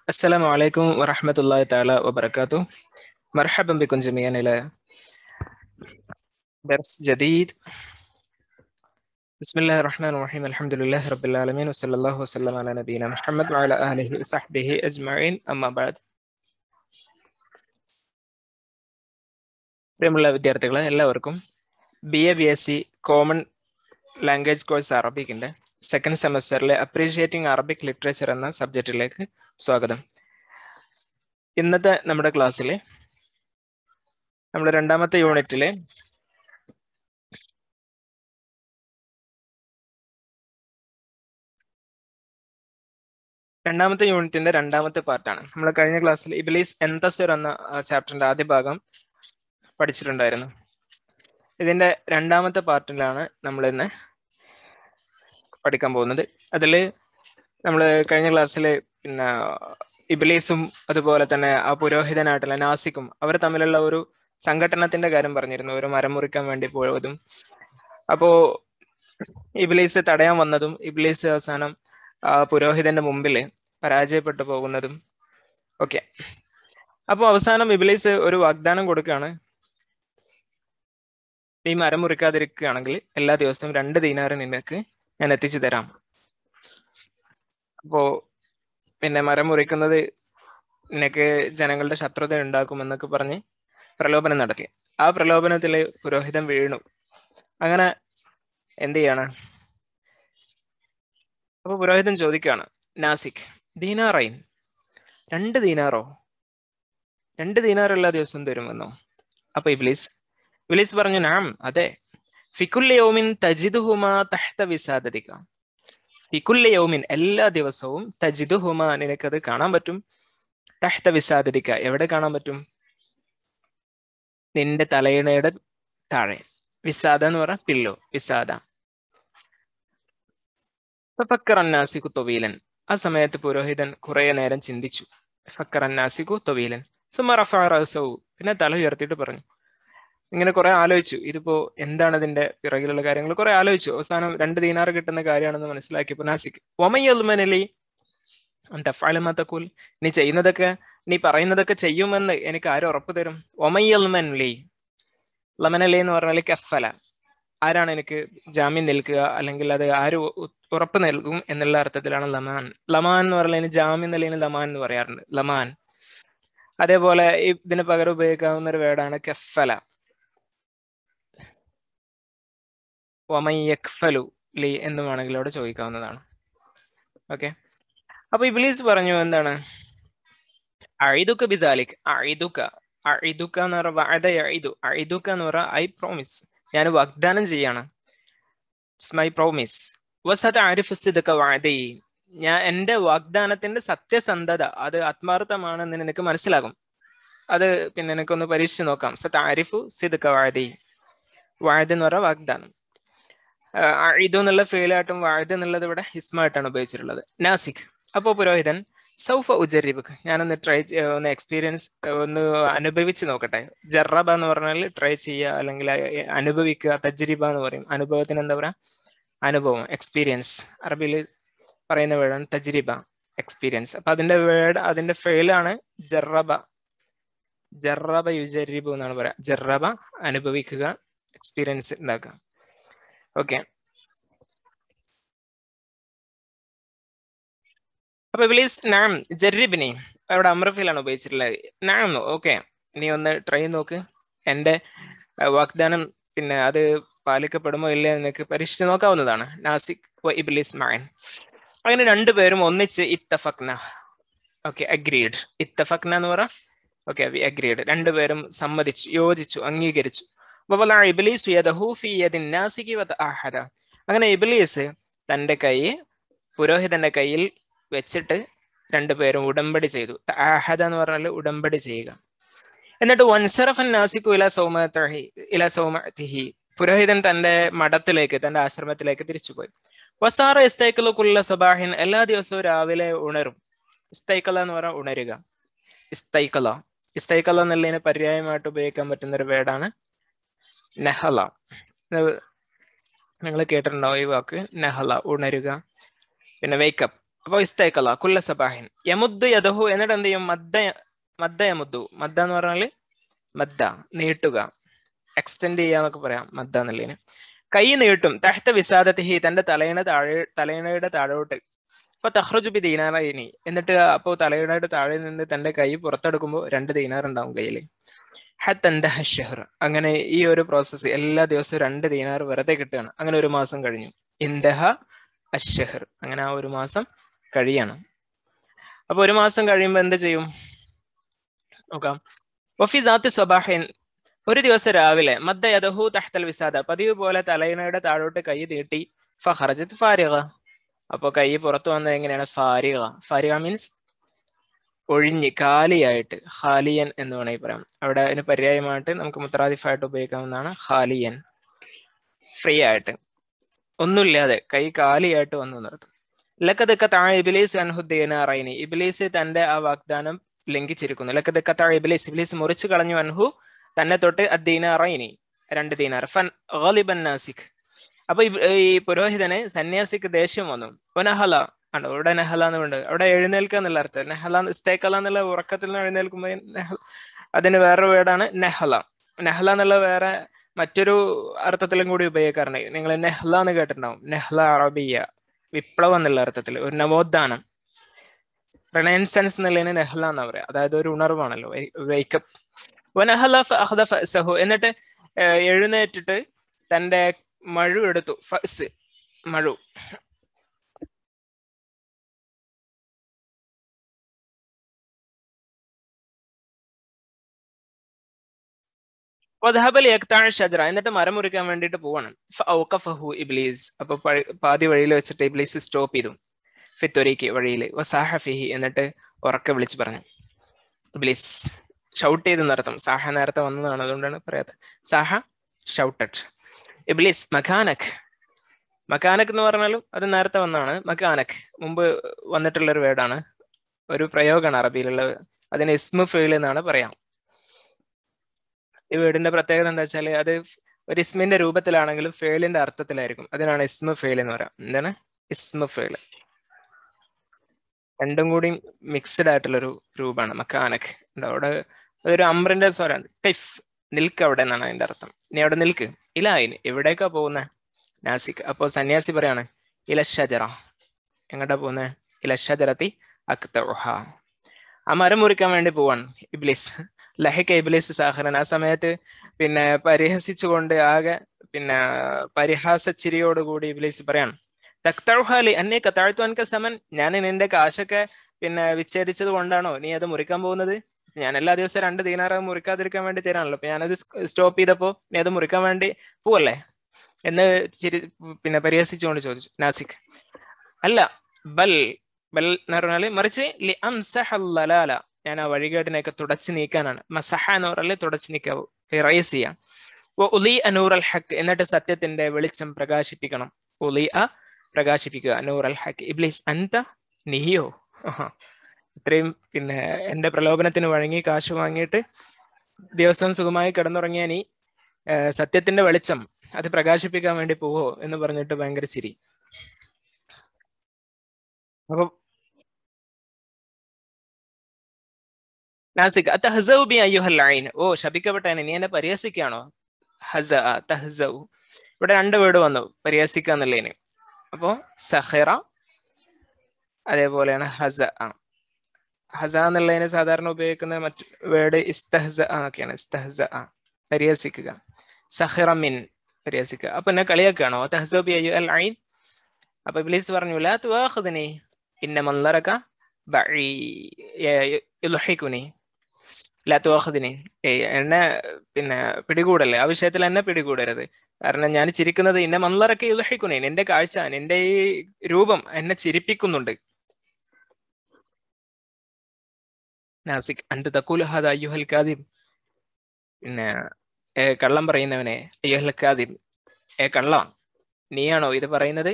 السلام عليكم ورحمة الله تعالى وبركاته مرحبا بكم جميعا إلى درس جديد بسم الله الرحمن الرحيم الحمد لله رب العالمين وصلى الله وسلم على نبينا محمد وعلى آله وصحبه أجمعين أما بعد പ്രിയമുള്ള വിദ്യാർത്ഥികളെ എല്ലാവർക്കും B A B S C common language course അറബിക്കിൻ്റെ സെക്കൻഡ് സെമസ്റ്ററിലെ അപ്രീഷിയേറ്റിംഗ് അറബിക് ലിറ്ററേച്ചർ എന്ന സബ്ജക്റ്റിലേക്ക് സ്വാഗതം ഇന്നത്തെ നമ്മുടെ ക്ലാസ്സിൽ നമ്മുടെ രണ്ടാമത്തെ യൂണിറ്റിലെ രണ്ടാമത്തെ യൂണിറ്റിന്റെ രണ്ടാമത്തെ പാർട്ടാണ് നമ്മൾ കഴിഞ്ഞ ക്ലാസ്സിൽ ഇബിലീസ് എന്തസർ എന്ന ചാപ്റ്ററിന്റെ ആദ്യ ഭാഗം പഠിച്ചിട്ടുണ്ടായിരുന്നു ഇതിന്റെ രണ്ടാമത്തെ പാർട്ടിലാണ് നമ്മൾ ഇന്ന് പഠിക്കാൻ പോകുന്നത് അതിൽ നമ്മൾ കഴിഞ്ഞ ക്ലാസ്സിൽ പിന്നെ ഇബിലീസും അതുപോലെ തന്നെ ആ പുരോഹിതനായിട്ടുള്ള നാസിക്കും അവർ തമ്മിലുള്ള ഒരു സംഘടനത്തിന്റെ കാര്യം പറഞ്ഞിരുന്നു ഒരു മരം മുറിക്കാൻ വേണ്ടി പോയതും അപ്പോ ഇബിലീസ് തടയാൻ വന്നതും ഇബിലീസ് അവസാനം ആ പുരോഹിതന്റെ മുമ്പിൽ പരാജയപ്പെട്ടു പോകുന്നതും ഓക്കെ അപ്പോൾ അവസാനം ഇബിലീസ് ഒരു വാഗ്ദാനം കൊടുക്കുകയാണ് ഈ മരം മുറിക്കാതിരിക്കുകയാണെങ്കിൽ എല്ലാ ദിവസവും രണ്ട് ദീനാറ് നിനക്ക് ഞാൻ എത്തിച്ചു തരാം അപ്പോ പിന്നെ മരം മുറിക്കുന്നത് നിനക്ക് ജനങ്ങളുടെ ശത്രുത ഉണ്ടാക്കുമെന്നൊക്കെ പറഞ്ഞ് പ്രലോഭനം നടത്തി ആ പ്രലോഭനത്തിൽ പുരോഹിതൻ വീണു അങ്ങനെ എന്ത് ചെയ്യാണ് അപ്പൊ പുരോഹിതൻ ചോദിക്കുകയാണ് നാസിക് ദീനാറൈൻ രണ്ട് ദീനാറോ രണ്ട് ദീനാർ എല്ലാ ദിവസവും തരുമെന്നോ അപ്പൊ ഇബ്ലീസ് ഇബ്ലീസ് പറഞ്ഞു നാം അതെ ഫിക്കുല്യ യൗമിൻ തജിദുഹുമ തഹ്ത വിസാദതിക ഫിക്കുല്യ യൗമിൻ എല്ലാ ദിവസവും തജിദുഹുമ നിനക്കത് കാണാൻ പറ്റും തഹ്ത വിസാദതിക എവിടെ കാണാൻ പറ്റും നിന്റെ തലയിണയുടെ താഴെ വിസാദ എന്ന് പറഞ്ഞ പില്ലോ വിസാദ ഫക്കറന്നാസിക്കു തൊവീലൻ ആ സമയത്ത് പുരോഹിതൻ കുറെ നേരം ചിന്തിച്ചു ഫക്കറന്നാസിക്കു തൊവീലൻ സുമറഫു പിന്നെ തല ഉയർത്തിയിട്ട് പറഞ്ഞു ഇങ്ങനെ കുറെ ആലോചിച്ചു ഇതിപ്പോ എന്താണ് ഇതിന്റെ പിറകിലുള്ള കാര്യങ്ങൾ കുറെ ആലോചിച്ചു അവസാനം രണ്ട് ദീനാർ കിട്ടുന്ന കാര്യമാണെന്ന് മനസ്സിലാക്കിയപ്പോ നാസിക് ഒമയ്യൽമനലി അന്തഫാലമത്തക്കൂൽ നീ ചെയ്യുന്നതൊക്കെ നീ പറയുന്നതൊക്കെ ചെയ്യുമെന്ന് എനിക്ക് ആരും ഉറപ്പ് തരും ഒമയ്യൽമൻലി ലമനലി എന്ന് പറഞ്ഞാൽ കഫല ആരാണ് എനിക്ക് ജാമ്യം നിൽക്കുക അല്ലെങ്കിൽ അത് ആര് ഉറപ്പ് നൽകും എന്നുള്ള അർത്ഥത്തിലാണ് ലമാൻ ലമാൻ എന്ന് പറഞ്ഞാൽ ജാമ്യം നിലയിൽ ലമാൻ എന്ന് പറയാറുണ്ട് ലമാൻ അതേപോലെ ഇതിന് പകരം ഉപയോഗിക്കാവുന്ന ഒരു വേർഡാണ് കഫല വമയ്യക്ഫലു ലി എന്ന് വേണമെങ്കിൽ അവിടെ ചോദിക്കാവുന്നതാണ് ഓക്കെ അപ്പൊ ഇബ്ലീസ് പറഞ്ഞു എന്താണ് അഴിതുക്ക ബിദാലിക് അഴിതുക്ക അഴിതുക്ക എന്ന് പറഞ്ഞ വാഴ അഴിതു അഴിതുക്ക എന്ന് പറഞ്ഞ ഐ പ്രോമിസ് ഞാൻ വാഗ്ദാനം ചെയ്യാണ് മൈ പ്രോമിസ് വസത് ആരിഫ് സിദ്ക വാഴതയി ഞാൻ എൻ്റെ വാഗ്ദാനത്തിന്റെ സത്യസന്ധത അത് ആത്മാർത്ഥമാണെന്ന് നിനക്ക് മനസ്സിലാകും അത് പിന്നെ നിനക്കൊന്ന് പരീക്ഷിച്ച് നോക്കാം സത് ആരിഫു സിദ്ക വാഴതയി വാഴത് എന്ന് പറഞ്ഞ വാഗ്ദാനം ഇതു എന്നുള്ള ഫെയിലായിട്ടും വാഴത് എന്നുള്ളത് ഇവിടെ ഹിസ്മായിട്ടാണ് ഉപയോഗിച്ചിട്ടുള്ളത് നാസിക് അപ്പോൾ പുരോഹിതൻ സൗഫ ഉജരിബ് ഞാനൊന്ന് ട്രൈ ഒന്ന് എക്സ്പീരിയൻസ് ഒന്ന് അനുഭവിച്ച് നോക്കട്ടെ ജറബ എന്ന് പറഞ്ഞാൽ ട്രൈ ചെയ്യുക അല്ലെങ്കിൽ അനുഭവിക്കുക തജ്രിബ എന്ന് പറയും അനുഭവത്തിന് എന്താ പറയാ അനുഭവം എക്സ്പീരിയൻസ് അറബിയിൽ പറയുന്ന വേർഡാണ് തജ്രിബ എക്സ്പീരിയൻസ് അപ്പൊ അതിന്റെ വേർഡ് അതിന്റെ ഫെയിലാണ് ജറബ ജറബ യുജരിബു എന്നാണ് പറയാ ജറബ അനുഭവിക്കുക എക്സ്പീരിയൻസ് ഉണ്ടാക്കുക ഓക്കെ അപ്പൊ വിലീസ് നാം ജറിബിനെ അവിടെ അമ്രഫിലാണ് ഉപയോഗിച്ചിട്ടുള്ളത് നാം ഓക്കെ നീ ഒന്ന് ട്രൈ നോക്ക് എൻ്റെ വാഗ്ദാനം പിന്നെ അത് പാലിക്കപ്പെടുമോ ഇല്ലേ നിനക്ക് പരീക്ഷിച്ച് നോക്കാവുന്നതാണ് നാസിക് ഇബ്ലിസ് മാൻ അങ്ങനെ രണ്ടുപേരും ഒന്നിച്ച് ഇത്തഫക്ന ഓക്കെ അഗ്രീഡ് ഇത്തഫക്ന എന്ന് പറ ഓക്കെ വി അഗ്രീഡ് രണ്ടുപേരും സമ്മതിച്ചു യോജിച്ചു അംഗീകരിച്ചു ഇബ്ലീസ് അങ്ങനെ ഇബ്ലീസ് തന്റെ കൈ പുരോഹിതന്റെ കയ്യിൽ വെച്ചിട്ട് രണ്ടുപേരും ഉടമ്പടി ചെയ്തു ആഹദ എന്ന് പറഞ്ഞാൽ ഉടമ്പടി ചെയ്യുക എന്നിട്ട് വൻസറഫൻ നാസിക്കു ഇല സൗമഹി ഇല സൗമഹി പുരോഹിതൻ തന്റെ മഠത്തിലേക്ക് തന്റെ ആശ്രമത്തിലേക്ക് തിരിച്ചുപോയി വസാറ ഇസ്തൈക്കലുക്കുള്ള സുബാഹിൻ എല്ലാ ദിവസവും രാവിലെ ഉണരും ഇസ്തൈക്കല എന്ന് പറഞ്ഞാൽ ഉണരുക ഇസ്തൈക്കല ഇസ്തൈക്കല എന്നുള്ളതിന് പര്യായമായിട്ട് ഉപയോഗിക്കാൻ പറ്റുന്ന ഒരു വേർഡാണ് നെഹല നിങ്ങൾ കേട്ടിട്ടുണ്ടാവും ഈ വാക്ക് നെഹല ഉണരുക പിന്നെ വേക്കപ്പ് അപ്പൊ ഇസ്തൈക്കല കുല്ല സബാഹിൻ യമുദ്ദു യദഹു എന്നിട്ട് എന്ത് ചെയ്യും മദ്ദ മദ്ദ യമുദ്ദു മദ്ദ എന്ന് പറഞ്ഞാല് മദ്ദ നീട്ടുക എക്സ്റ്റെൻഡ് ചെയ്യാന്നൊക്കെ പറയാം മദ്ദ എന്നുള്ളതിന് കൈ നീട്ടും തഹ്ത വിസാദത്തിഹി തന്റെ തലയിണ താഴെ തലയിണയുടെ താഴോട്ട് അപ്പൊ തഹ്റുജു ബി ദീനാറിനി എന്നിട്ട് അപ്പോ തലയിണയുടെ താഴെ നിന്ന് തന്റെ കൈ പുറത്തെടുക്കുമ്പോൾ രണ്ട് ദീനാർ ഉണ്ടാവും കയ്യിൽ ഹത്തന്തഹ ഷെഹർ അങ്ങനെ ഈ ഒരു പ്രോസസ്സ് എല്ലാ ദിവസവും രണ്ട് ദീനാർ വെറുതെ കിട്ടുകയാണ് അങ്ങനെ ഒരു മാസം കഴിഞ്ഞു ഇന്ദഹ അഷഹർ അങ്ങനെ ആ ഒരു മാസം കഴിയണം അപ്പൊ ഒരു മാസം കഴിയുമ്പോൾ എന്ത് ചെയ്യും നോക്കാം വഫി ദാത്തി സ്വബാഹിൻ ഒരു ദിവസം രാവിലെ മദ്ദ യദഹു തഹ്തൽ വിസാദ പതിവ് പോലെ തലയിണയുടെ താഴോട്ട് കൈ നീട്ടി ഫഹറജത്ത് ഫാരിക അപ്പൊ കൈ പുറത്തു വന്നത് എങ്ങനെയാണ് ഫാരിക ഫാരിക മീൻസ് ഒഴിഞ്ഞ് ഖാലിയായിട്ട് ഖാലിയൻ എന്ന് വേണമെങ്കിൽ പറയാം അവിടെ അതിന് പര്യായമായിട്ട് നമുക്ക് മുത്രാദിഫായിട്ട് ഉപയോഗിക്കാവുന്നതാണ് ഖാലിയൻ ഫ്രീ ആയിട്ട് ഒന്നുമില്ലാതെ കൈ കാലിയായിട്ട് വന്നു നിർത്തും ലക്കതൊക്കെ താഴെ ഇബിലീസ് അൻഹുദ്ദീനാറൈനി ഇബിലീസ് തന്റെ ആ വാഗ്ദാനം ലംഘിച്ചിരിക്കുന്നു ലക്കതൊക്കെ താഴെ ഇബിലീസ് ഇബിലീസ് മുറിച്ചു കളഞ്ഞു അൻഹു തന്നെ തൊട്ട് അദ്ദീനാറൈനി രണ്ട് ദീനാർ ഫൻ ഗാലിബൻ നാസിഖ് അപ്പൊ ഈ പുരോഹിതന് സന്യാസിക്ക് ദേഷ്യം വന്നു ഒനഹല ആണ് ഇവിടെ നെഹല എന്നുണ്ട് അവിടെ എഴുന്നേൽക്കുക എന്നുള്ള അർത്ഥം നെഹല ഇസ്തേക്കല എന്നുള്ള ഉറക്കത്തിൽ നിന്ന് എഴുന്നേൽക്കുമ്പോൾ അതിന് വേറൊരു വേർഡാണ് നെഹല നെഹല എന്നുള്ള വേറെ മറ്റൊരു അർത്ഥത്തിലും കൂടി ഉപയോഗിക്കാറുണ്ട് നിങ്ങൾ നെഹ്ല എന്ന് കേട്ടിട്ടുണ്ടാവും നെഹ്ല അറബിയ വിപ്ലവം എന്നുള്ള അർത്ഥത്തിൽ ഒരു നവോത്ഥാനം റിനൈൻസൻസ് എന്നുള്ളതിന് നെഹ്ല എന്നാ പറയാ അതായത് ഒരു ഉണർവാണല്ലോ വേക്കപ്പ് വനഹല ഫഅഖദ ഫഅസഹു എന്നിട്ട് എഴുന്നേറ്റിട്ട് തന്റെ മഴു എടുത്തു ഫസ് മഴു വധഹബൽ യക്താഴ് ഷജറ എന്നിട്ട് മരം മുറിക്കാൻ വേണ്ടിയിട്ട് പോവാണ് ഫഹു ഇബ്ലീസ് അപ്പൊ പാതി വഴിയിൽ വെച്ചിട്ട് ഇബ്ലീസ് സ്റ്റോപ്പ് ചെയ്തു ഫിത്തൊരിക്ക് വഴിയിൽ വസാഹഫിഹി എന്നിട്ട് ഉറക്കെ വിളിച്ചു പറഞ്ഞു ഇബ്ലീസ് ഷൗട്ട് ചെയ്ത് നടത്തും സാഹ നേരത്തെ വന്നതാണ് അതുകൊണ്ടാണ് പറയാത്തത് സാഹ ഷൗട്ടഡ് ഇബ്ലീസ് മഖാനക് മക്കാനക് എന്ന് പറഞ്ഞാലും അത് നേരത്തെ വന്നതാണ് മക്കാനക് മുമ്പ് വന്നിട്ടുള്ള ഒരു വേർഡാണ് ഒരു പ്രയോഗമാണ് അറബിയിലുള്ള അതിന് ഇസ്മു ഫെയിൽ എന്നാണ് പറയാം ഈ വേർഡിന്റെ പ്രത്യേകത എന്താ വെച്ചാൽ അത് ഒരു ഇസ്മിന്റെ രൂപത്തിലാണെങ്കിലും ഫെയിലിന്റെ അർത്ഥത്തിലായിരിക്കും അതിനാണ് ഇസ്മു ഫെയിൽ എന്ന് പറയാം എന്താണ് ഇസ്മു ഫെയിൽ രണ്ടും കൂടി മിക്സ്ഡ് ആയിട്ടുള്ള ഒരു രൂപമാണ് മക്കാനക് അവിടെ അതൊരു അമ്രിന്റെ സ്വരാണ് കൈഫ് നിൽക്ക് അവിടെ എന്നാണ് അതിന്റെ അർത്ഥം ഇനി അവിടെ നിൽക്ക് ഇല്ല ഇനി എവിടേക്കാ പോകുന്നത് നാസിക് അപ്പോൾ സന്യാസി പറയാണ് ഇലഷജറ എങ്ങോട്ടാ പോകുന്നത് ഇലഷജറത്തി അക്തഹ ആ മരം മുറിക്കാൻ വേണ്ടി പോവാണ് ഇബ്ലിസ് ലഹിക്ക ഇബ്ലിസ് സാഹരൻ ആ സമയത്ത് പിന്നെ പരിഹസിച്ചുകൊണ്ട് ആകെ പിന്നെ പരിഹാസ ചിരിയോടുകൂടി ഇബ്ലിസ് പറയാണ് തക്തൗഹാലി അന്നേ കത്താഴ്ത്തുവാൻക സമൻ ഞാൻ നിന്റെ കാശൊക്കെ പിന്നെ വിച്ഛേദിച്ചത് കൊണ്ടാണോ നീ അത് മുറിക്കാൻ പോകുന്നത് ഞാൻ എല്ലാ ദിവസവും രണ്ട് ദീനാറ് മുറിക്കാതിരിക്കാൻ വേണ്ടി തരാണല്ലോ അപ്പൊ ഞാനത് സ്റ്റോപ്പ് ചെയ്തപ്പോ നീ അത് മുറിക്കാൻ വേണ്ടി പോവല്ലേ എന്ന് ചിരി പിന്നെ പരിഹസിച്ചുകൊണ്ട് ചോദിച്ചു നാസിക് അല്ല ബൽ ബൽ എന്ന് പറഞ്ഞാല് മറിച്ച് ലി അംസഹല്ലാല ഞാൻ ആ വഴികേട്ടിനെയൊക്കെ തുടച്ചു നീക്കാനാണ് മസഹ എന്ന് പറഞ്ഞാല് തുടച്ചു നീക്കാവൂ റൈസ് ചെയ്യാം ഉലി അനൂർ അൽ ഹക്ക് എന്നിട്ട് സത്യത്തിന്റെ വെളിച്ചം പ്രകാശിപ്പിക്കണം ഉലി അ പ്രകാശിപ്പിക്കുക അനൂർ അൽ ഹക്ക് ഇബ്ലീസ് അന്ത നീയോ ഇത്രയും പിന്നെ എന്റെ പ്രലോഭനത്തിന് വഴങ്ങി കാശ് വാങ്ങിയിട്ട് ദിവസം സുഖമായി കിടന്നുറങ്ങിയ നീ സത്യത്തിന്റെ വെളിച്ചം അത് പ്രകാശിപ്പിക്കാൻ വേണ്ടി പോവോ എന്ന് പറഞ്ഞിട്ട് ഭയങ്കര ചിരി അപ്പൊ നാസിക് അത്തഹസൗബി അയ്യുഹൽ ഐൻ ഓ ശപിക്കപ്പെട്ട നീ എന്നെ പരിഹസിക്കാണോ ഹസ തഹസൗ ഇവിടെ രണ്ട് വേർഡ് വന്നു പരിഹസിക്കുക എന്നുള്ളതിന് അപ്പോ സഹറ അതേപോലെയാണ് ഹസ ഹസ എന്നുള്ളതിന് സാധാരണ ഉപയോഗിക്കുന്ന മറ്റു വേർഡ് ഇസ്തഹസ ഒക്കെയാണ് ഇസ്തഹസ പരിഹസിക്കുക സഹിറ മിൻ പരിഹസിക്കുക അപ്പൊ എന്നെ കളിയാക്കുകയാണോ തഹസബി അയ്യു അൽ ഐൻ അപ്പൊ ഇബ്ലീസ് പറഞ്ഞു ലാ തുവാഖുദനി ഇന്ന മൻലറക ബഈ യുൽഹികുനി ലാ തുവാഖുദനി എന്നെ പിന്നെ പിടികൂടല്ലേ ആ വിഷയത്തിൽ എന്നെ പിടികൂടരുത് കാരണം ഞാൻ ചിരിക്കുന്നത് ഇന്ന മൻലറക യുൽഹികുനി നിന്റെ കാഴ്ച നിന്റെ ഈ രൂപം എന്നെ ചിരിപ്പിക്കുന്നുണ്ട് നാസിക് അന്ത് തക്കൂല ഹാദ അയ്യുഹൽ കാദിബ് പിന്നെ കള്ളം പറയുന്നവനെ അയ്യുഹൽ കാദിബ് ഏ കള്ള നീയാണോ ഇത് പറയുന്നത്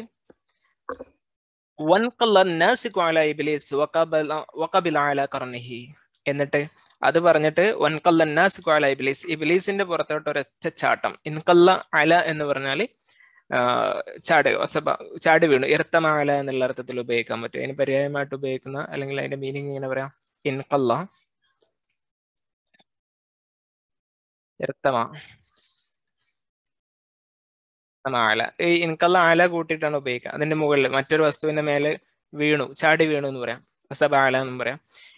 എന്നിട്ട് അത് പറഞ്ഞിട്ട് വൻകല്ല ഇബിലീസ് ഇബിലീസിന്റെ പുറത്തോട്ട് ഒരൊറ്റ ചാട്ടം ഇൻകല്ല അല എന്ന് പറഞ്ഞാൽ ചാട് ഒസബ ചാട് വീണു ഇർത്തമാല എന്നുള്ള അർത്ഥത്തിൽ ഉപയോഗിക്കാൻ പറ്റും അതിന് പര്യായമായിട്ട് ഉപയോഗിക്കുന്ന അല്ലെങ്കിൽ അതിന്റെ മീനിങ് ഇങ്ങനെ പറയാം ഇൻകല്ല ഇർത്തമാ ആല ഈ ഇൻകല്ല ആല കൂട്ടിയിട്ടാണ് ഉപയോഗിക്കുക അതിന്റെ മുകളിൽ മറ്റൊരു വസ്തുവിന്റെ മേലെ വീണു ചാടി വീണു എന്ന് പറയാം അസബ ആല എന്നും പറയാം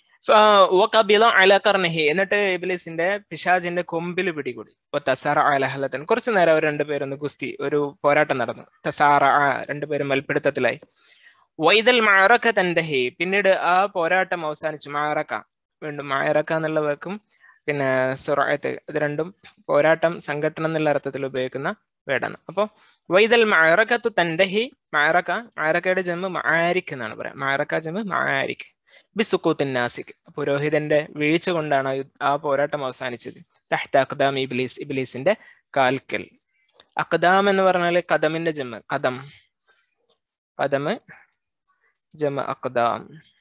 അലക്കർണഹി എന്നിട്ട് ഇബിലിസിന്റെ പിശാജിന്റെ കൊമ്പിൽ പിടികൂടി തസാറ അലഹലത്തൻ കുറച്ചു നേരം അവർ രണ്ടുപേരൊന്ന് കുസ്തി ഒരു പോരാട്ടം നടന്നു തസാറ രണ്ടുപേരും മൽപ്പിടുത്തത്തിലായി വൈതൽ മാറക്ക തന്റെ ഹേ പിന്നീട് ആ പോരാട്ടം അവസാനിച്ചു മാറക്ക വീണ്ടും മാറക്ക എന്നുള്ള വാക്കും പിന്നെ സുറായത്ത് ഇത് രണ്ടും പോരാട്ടം സംഘടന എന്നുള്ള അർത്ഥത്തിൽ ഉപയോഗിക്കുന്ന വേടാണ് അപ്പൊ വൈതൽ മാറക്കത്തു തന്റെ ഹി മാറക്ക മാറക്കയുടെ ജന്മ മാരിക് എന്നാണ് പറയാം മാറക്ക ജന്മ മാരിക് ബിസുക്കൂത്തിൻ നാസിക് പുരോഹിതന്റെ വീഴ്ച കൊണ്ടാണ് ആ പോരാട്ടം അവസാനിച്ചത് തഹ്ത അഖ്ദാം ഇബ്ലീസ് ഇബ്ലീസിന്റെ കാൽക്കൽ അഖ്ദാം എന്ന് പറഞ്ഞാൽ കദമിന്റെ ജമ കദം കദമ് ജമ അഖ്ദാം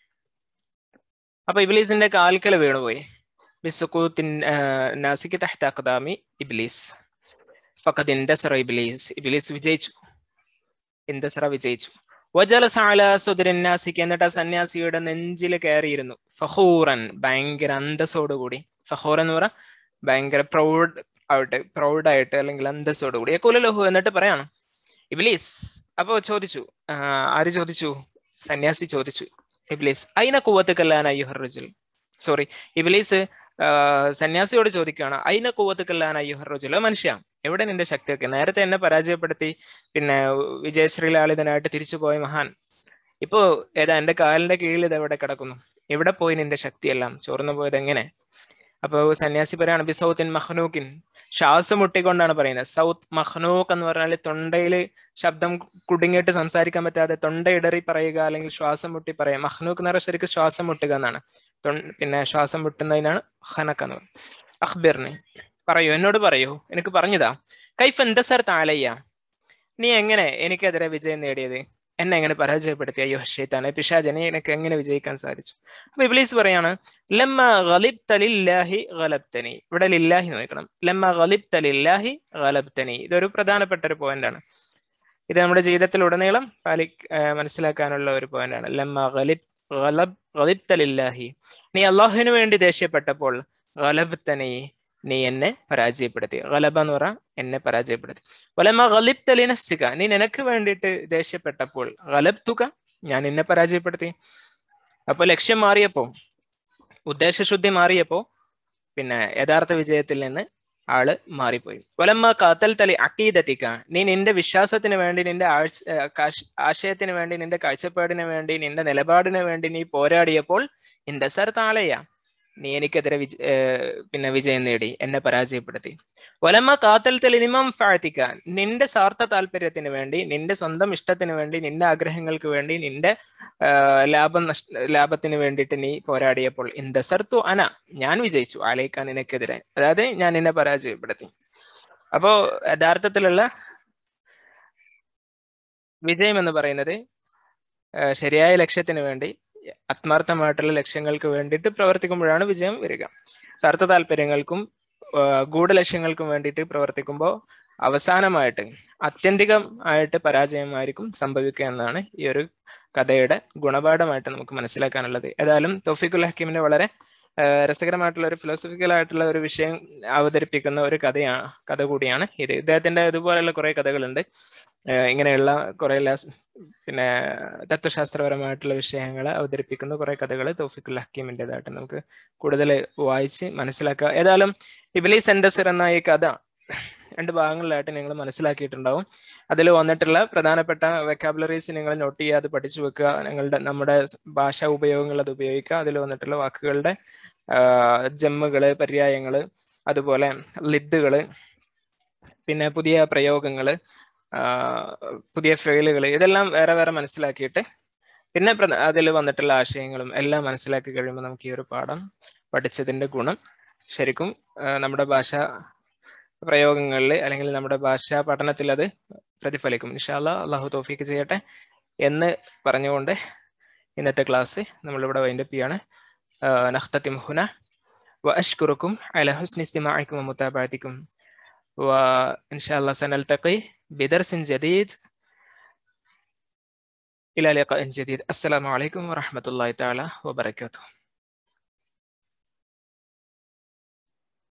അപ്പൊ ഇബ്ലീസിന്റെ കാൽക്കൽ വീണുപോയി ബിസുക്കൂത്തിൻ നാസിക് തഹ്ത അഖ്ദാമി ഇബ്ലീസ് ഫഖദ് ഇൻദസറ ഇബ്ലീസ് ഇബ്ലീസ് വിജയിച്ചു ഇൻദസറ വിജയിച്ചു വജലസ അല സുദരന്യാസിക്ക് എന്നിട്ട് ആ സന്യാസിയുടെ നെഞ്ചിൽ കയറിയിരുന്നു ഫഹൂറൻ ഭയങ്കര അന്തസ്സോടുകൂടി ഫഹൂർ എന്ന് പറ ഭയങ്കര പ്രൗഡ് ആയിട്ട് പ്രൗഡായിട്ട് അല്ലെങ്കിൽ അന്തസ്സോടുകൂടി കുലലഹു എന്നിട്ട് പറയാണ് ഇബ്ലീസ് അപ്പോ ചോദിച്ചു ആര് ചോദിച്ചു സന്യാസി ചോദിച്ചു ഇബ്ലീസ് അയിന കൂവത്ത് കല്ലാൻ അയ്യുഹറുജുൽ സോറി ഇബ്ലീസ് സന്യാസിയോട് ചോദിക്കുകയാണ് അയിന കൂവത്ത് കല്ലാൻ അയ്യുഹറുജുൽ മനുഷ്യ എവിടെ നിന്റെ ശക്തിയൊക്കെ നേരത്തെ എന്നെ പരാജയപ്പെടുത്തി പിന്നെ വിജയശ്രീലാളിതനായിട്ട് തിരിച്ചു പോയ മഹാൻ ഇപ്പോ ഏതാ എന്റെ കാലിന്റെ കീഴിൽ ഇത് എവിടെ കിടക്കുന്നു എവിടെ പോയി നിന്റെ ശക്തിയെല്ലാം ചോർന്നു പോയത് എങ്ങനെ അപ്പൊ സന്യാസി പറയാണ് ബി സൗത്തിൻ മഹ്നൂക്കിൻ ശ്വാസം മുട്ടിക്കൊണ്ടാണ് പറയുന്നത് സൗത്ത് മഹ്നൂക്ക് എന്ന് പറഞ്ഞാൽ തൊണ്ടയിൽ ശബ്ദം കുടുങ്ങിയിട്ട് സംസാരിക്കാൻ പറ്റാതെ തൊണ്ട ഇടറി പറയുക അല്ലെങ്കിൽ ശ്വാസം മുട്ടി പറയുക മഹ്നൂക്ക് എന്ന് പറഞ്ഞാൽ ശരിക്കും ശ്വാസം മുട്ടുക എന്നാണ് പിന്നെ ശ്വാസം മുട്ടുന്നതിനാണ് ഹനക്ക് എന്ന് പറയുന്നത് അഖ്ബിറിന് പറയൂ എന്നോട് പറയൂ എനിക്ക് പറഞ്ഞതാ കൈഫ് എന്തസർ താലയ്യ നീ എങ്ങനെ എനിക്കെതിരെ വിജയം നേടിയത് എന്നെ എങ്ങനെ പരാജയപ്പെടുത്തി അയ്യോ ഷെയ്ത്താനെ പിശാജനെ എനിക്ക് എങ്ങനെ വിജയിക്കാൻ സാധിച്ചു അപ്പൊ ഇബ്ലീസ് പറയാണ് ലമ്മ ഗലിബ് തലില്ലാഹി ഗലബ്തനി ഇവിടെ ലില്ലാഹി നോക്കണം ലമ്മ ഗലിബ് തലില്ലാഹി ഗലബ്തനി ഇതൊരു പ്രധാനപ്പെട്ട ഒരു പോയിന്റ് ആണ് ഇത് നമ്മുടെ ജീവിതത്തിൽ ഉടനീളം പാലി മനസ്സിലാക്കാനുള്ള ഒരു പോയിന്റ് ആണ് ലമ്മ ഗലിബ് ഗലബ് ഗലിബ് തലില്ലാഹി നീ അള്ളാഹുവിന് വേണ്ടി ദേഷ്യപ്പെട്ടപ്പോൾ ഗലബ്തനി നീ എന്നെ പരാജയപ്പെടുത്തി ഗലബ എന്ന് പറ എന്നെ പരാജയപ്പെടുത്തി വലമ ഗലിബ് തലി നഫ്സിക നീ നിനക്ക് വേണ്ടിയിട്ട് ദേഷ്യപ്പെട്ടപ്പോൾ ഗലബ് തുക ഞാൻ എന്നെ പരാജയപ്പെടുത്തി അപ്പൊ ലക്ഷ്യം മാറിയപ്പോ ഉദ്ദേശശുദ്ധി മാറിയപ്പോ പിന്നെ യഥാർത്ഥ വിജയത്തിൽ നിന്ന് ആള് മാറിപ്പോയി വലമ്മ കാത്തൽ തലി അക്കീദത്തിക്ക നീ നിന്റെ വിശ്വാസത്തിന് വേണ്ടി നിന്റെ ആശയത്തിന് വേണ്ടി നിന്റെ കാഴ്ചപ്പാടിന് വേണ്ടി നിന്റെ നിലപാടിന് വേണ്ടി നീ പോരാടിയപ്പോൾ ഇന്റെ സർ താളയ നീ എനിക്കെതിരെ വിജ പിന്നെ വിജയം നേടി എന്നെ പരാജയപ്പെടുത്തി ഒലമ്മ കാത്തൽ തെളിനിമം ഫാഴ്ത്തിക്ക നിന്റെ സ്വാർത്ഥ താല്പര്യത്തിന് വേണ്ടി നിന്റെ സ്വന്തം ഇഷ്ടത്തിന് വേണ്ടി നിന്റെ ആഗ്രഹങ്ങൾക്ക് വേണ്ടി നിന്റെ ലാഭം ലാഭത്തിന് വേണ്ടിയിട്ട് നീ പോരാടിയപ്പോൾ ഇന്തസർത്തു അന ഞാൻ വിജയിച്ചു ആലയിക്കാൻ നിനക്കെതിരെ അതായത് ഞാൻ നിന്നെ പരാജയപ്പെടുത്തി അപ്പോ യഥാർത്ഥത്തിലുള്ള വിജയം എന്ന് പറയുന്നത് ശരിയായ ലക്ഷ്യത്തിന് വേണ്ടി ആത്മാർത്ഥമായിട്ടുള്ള ലക്ഷ്യങ്ങൾക്ക് വേണ്ടിയിട്ട് പ്രവർത്തിക്കുമ്പോഴാണ് വിജയം വരിക സ്വാർത്ഥ താല്പര്യങ്ങൾക്കും ഗൂഢലക്ഷ്യങ്ങൾക്കും വേണ്ടിയിട്ട് പ്രവർത്തിക്കുമ്പോൾ അവസാനമായിട്ട് അത്യന്തികം ആയിട്ട് പരാജയമായിരിക്കും സംഭവിക്കുക എന്നാണ് ഈ ഒരു കഥയുടെ ഗുണപാഠമായിട്ട് നമുക്ക് മനസ്സിലാക്കാനുള്ളത് ഏതായാലും തോഫിക്കുൽ ഹക്കീമിന്റെ വളരെ രസകരമായിട്ടുള്ള ഒരു ഫിലോസഫിക്കൽ ആയിട്ടുള്ള ഒരു വിഷയം അവതരിപ്പിക്കുന്ന ഒരു കഥയാണ് കഥ കൂടിയാണ് ഇത് ഇദ്ദേഹത്തിന്റെ ഇതുപോലെയുള്ള കുറെ കഥകളുണ്ട് ഇങ്ങനെയുള്ള കുറെ പിന്നെ തത്വശാസ്ത്രപരമായിട്ടുള്ള വിഷയങ്ങൾ അവതരിപ്പിക്കുന്ന കുറെ കഥകൾ തോഫിക്കുൽ ഹക്കീമിൻ്റെതായിട്ട് നമുക്ക് കൂടുതൽ വായിച്ച് മനസ്സിലാക്കുക ഏതായാലും ഇബിലി സെൻഡസർ എന്ന ഈ കഥ രണ്ട് ഭാഗങ്ങളിലായിട്ട് നിങ്ങൾ മനസ്സിലാക്കിയിട്ടുണ്ടാവും അതിൽ വന്നിട്ടുള്ള പ്രധാനപ്പെട്ട വെക്കാബുലറീസ് നിങ്ങൾ നോട്ട് ചെയ്യാതെ പഠിച്ചു വെക്കുക നിങ്ങളുടെ നമ്മുടെ ഭാഷാ ഉപയോഗങ്ങൾ അത് ഉപയോഗിക്കുക അതിൽ വന്നിട്ടുള്ള വാക്കുകളുടെ ജമ്മുകള് പര്യായങ്ങള് അതുപോലെ ലിദ്ദുകള് പിന്നെ പുതിയ പ്രയോഗങ്ങള് പുതിയ ഫെയിലുകൾ ഇതെല്ലാം വേറെ വേറെ മനസ്സിലാക്കിയിട്ട് പിന്നെ അതിൽ വന്നിട്ടുള്ള ആശയങ്ങളും എല്ലാം മനസ്സിലാക്കി കഴിയുമ്പോൾ നമുക്ക് ഈ ഒരു പാഠം പഠിച്ചതിന്റെ ഗുണം ശരിക്കും നമ്മുടെ ഭാഷ പ്രയോഗങ്ങളിൽ അല്ലെങ്കിൽ നമ്മുടെ ഭാഷാ പഠനത്തിൽ അത് പ്രതിഫലിക്കും ഇൻഷാല്ല അള്ളാഹു തോഫീക്ക് ചെയ്യട്ടെ എന്ന് പറഞ്ഞുകൊണ്ട് ഇന്നത്തെ ക്ലാസ് നമ്മളിവിടെ വൈൻഡപ്പ് ചെയ്യാണ് നഖ്തത്തിം ഹുന വ അഷ്കുറുക്കും അല ഹുസ്നി ഇസ്തിമാഅക്കും വ മുതാബഅത്തിക്കും وإن شاء الله سنلتقي بدرس جديد إلى لقاء جديد السلام عليكم ورحمة الله تعالى وبركاته